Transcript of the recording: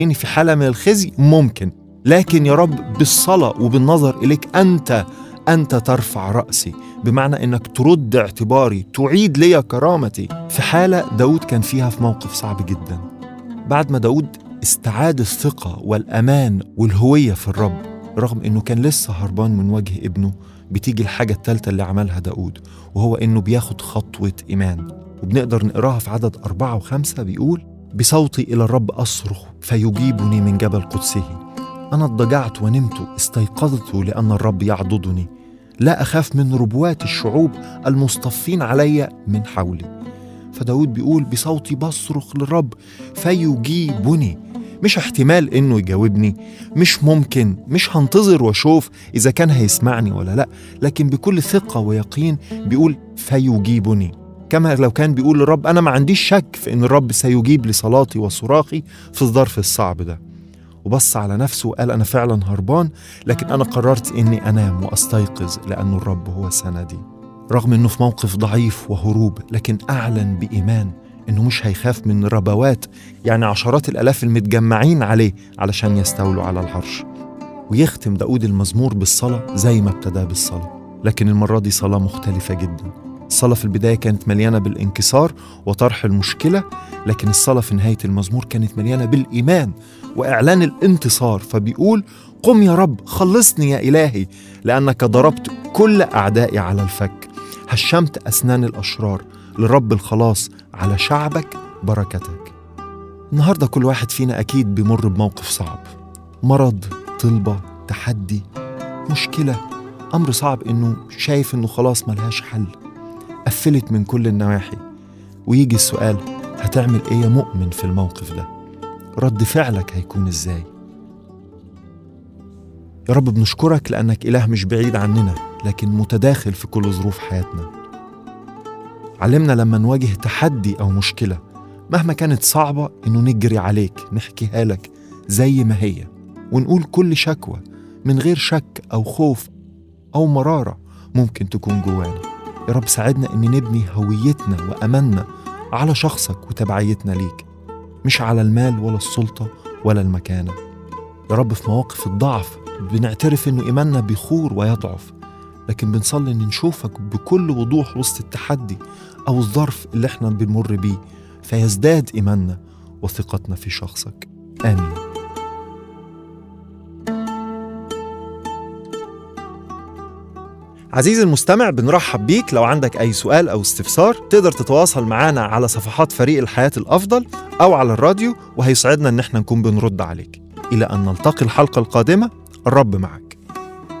إني في حالة من الخزي ممكن لكن يا رب بالصلاة وبالنظر إليك أنت أنت ترفع رأسي بمعنى إنك ترد اعتباري تعيد لي كرامتي في حالة داود كان فيها في موقف صعب جدا بعد ما داود استعاد الثقة والأمان والهوية في الرب رغم إنه كان لسه هربان من وجه ابنه بتيجي الحاجة التالتة اللي عملها داود وهو إنه بياخد خطوة إيمان وبنقدر نقراها في عدد أربعة وخمسة بيقول بصوتي إلى الرب أصرخ فيجيبني من جبل قدسه أنا اضطجعت ونمت استيقظت لأن الرب يعضدني لا أخاف من ربوات الشعوب المصطفين علي من حولي فداود بيقول بصوتي بصرخ للرب فيجيبني مش احتمال انه يجاوبني مش ممكن مش هنتظر واشوف اذا كان هيسمعني ولا لا لكن بكل ثقه ويقين بيقول فيجيبني كما لو كان بيقول للرب انا ما عنديش شك في ان الرب سيجيب لصلاتي وصراخي في الظرف الصعب ده وبص على نفسه وقال انا فعلا هربان لكن انا قررت اني انام واستيقظ لانه الرب هو سندي رغم انه في موقف ضعيف وهروب لكن اعلن بايمان انه مش هيخاف من ربوات يعني عشرات الالاف المتجمعين عليه علشان يستولوا على العرش ويختم داود المزمور بالصلاه زي ما ابتدى بالصلاه لكن المره دي صلاه مختلفه جدا الصلاه في البدايه كانت مليانه بالانكسار وطرح المشكله لكن الصلاه في نهايه المزمور كانت مليانه بالايمان واعلان الانتصار فبيقول قم يا رب خلصني يا الهي لانك ضربت كل اعدائي على الفك هشمت اسنان الاشرار لرب الخلاص على شعبك بركتك النهارده كل واحد فينا اكيد بيمر بموقف صعب مرض طلبه تحدي مشكله امر صعب انه شايف انه خلاص ملهاش حل قفلت من كل النواحي ويجي السؤال هتعمل ايه يا مؤمن في الموقف ده رد فعلك هيكون ازاي يا رب بنشكرك لانك اله مش بعيد عننا لكن متداخل في كل ظروف حياتنا علمنا لما نواجه تحدي او مشكله مهما كانت صعبه انه نجري عليك نحكيها لك زي ما هي ونقول كل شكوى من غير شك او خوف او مراره ممكن تكون جوانا يا رب ساعدنا ان نبني هويتنا واملنا على شخصك وتبعيتنا ليك مش على المال ولا السلطه ولا المكانه يا رب في مواقف الضعف بنعترف انه ايماننا بيخور ويضعف لكن بنصلي ان نشوفك بكل وضوح وسط التحدي او الظرف اللي احنا بنمر بيه فيزداد ايماننا وثقتنا في شخصك امين عزيزي المستمع بنرحب بيك لو عندك أي سؤال أو استفسار تقدر تتواصل معنا على صفحات فريق الحياة الأفضل أو على الراديو وهيسعدنا إن احنا نكون بنرد عليك إلى أن نلتقي الحلقة القادمة الرب معك